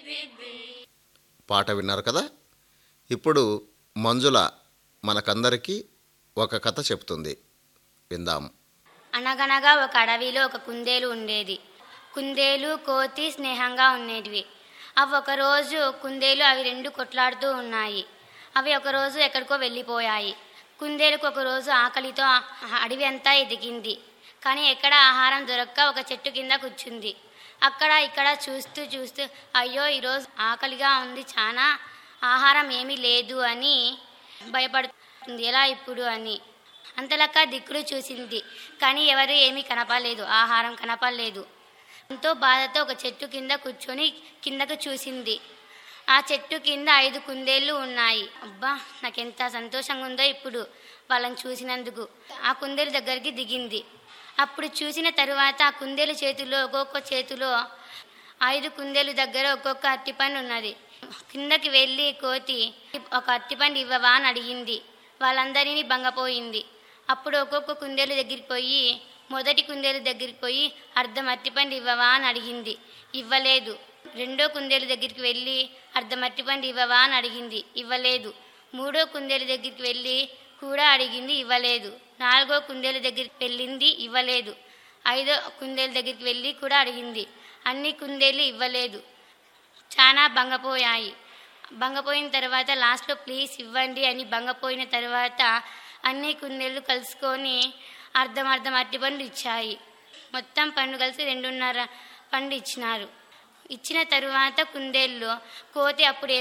పాట విన్నారు కదా ఇప్పుడు మంజుల మనకందరికీ ఒక కథ చెప్తుంది విందాం అనగనగా ఒక అడవిలో ఒక కుందేలు ఉండేది కుందేలు కోతి స్నేహంగా ఉండేటివి అవి ఒకరోజు కుందేలు అవి రెండు కొట్లాడుతూ ఉన్నాయి అవి ఒకరోజు ఎక్కడికో వెళ్ళిపోయాయి కుందేలుకు ఒకరోజు ఆకలితో ఆ అడవి అంతా ఎదిగింది కానీ ఎక్కడ ఆహారం దొరక్క ఒక చెట్టు కింద కూర్చుంది అక్కడ ఇక్కడ చూస్తూ చూస్తూ అయ్యో ఈరోజు ఆకలిగా ఉంది చాలా ఆహారం ఏమీ లేదు అని భయపడుతుంది ఎలా ఇప్పుడు అని అంతలక్క దిక్కులు చూసింది కానీ ఎవరు ఏమీ కనపలేదు ఆహారం కనపడలేదు ఎంతో బాధతో ఒక చెట్టు కింద కూర్చొని కిందకు చూసింది ఆ చెట్టు కింద ఐదు కుందేళ్ళు ఉన్నాయి అబ్బా నాకెంత సంతోషంగా ఉందో ఇప్పుడు వాళ్ళని చూసినందుకు ఆ కుందేలు దగ్గరికి దిగింది అప్పుడు చూసిన తరువాత ఆ కుందేలు చేతిలో ఒక్కొక్క చేతిలో ఐదు కుందేలు దగ్గర ఒక్కొక్క అరటిపండు ఉన్నది కిందకి వెళ్ళి కోతి ఒక అరటిపండు ఇవ్వవా అని అడిగింది వాళ్ళందరినీ బంగపోయింది అప్పుడు ఒక్కొక్క కుందేలు దగ్గరికి పోయి మొదటి కుందేలు దగ్గరికి పోయి అర్ధం అరటిపండు ఇవ్వవా అని అడిగింది ఇవ్వలేదు రెండో కుందేలు దగ్గరికి వెళ్ళి అర్ధం అరటిపండు ఇవ్వవా అని అడిగింది ఇవ్వలేదు మూడో కుందేలు దగ్గరికి వెళ్ళి కూడా అడిగింది ఇవ్వలేదు నాలుగో కుందేలు దగ్గరికి వెళ్ళింది ఇవ్వలేదు ఐదో కుందేలు దగ్గరికి వెళ్ళి కూడా అడిగింది అన్ని కుందేలు ఇవ్వలేదు చాలా బంగపోయాయి బంగపోయిన తర్వాత లాస్ట్లో ప్లీజ్ ఇవ్వండి అని బంగపోయిన తర్వాత అన్ని కుందేళ్ళు కలుసుకొని అర్ధం అర్ధం అరటి పండ్లు ఇచ్చాయి మొత్తం పండు కలిసి రెండున్నర పండు ఇచ్చినారు ఇచ్చిన తరువాత కుందేళ్ళు కోతి అప్పుడు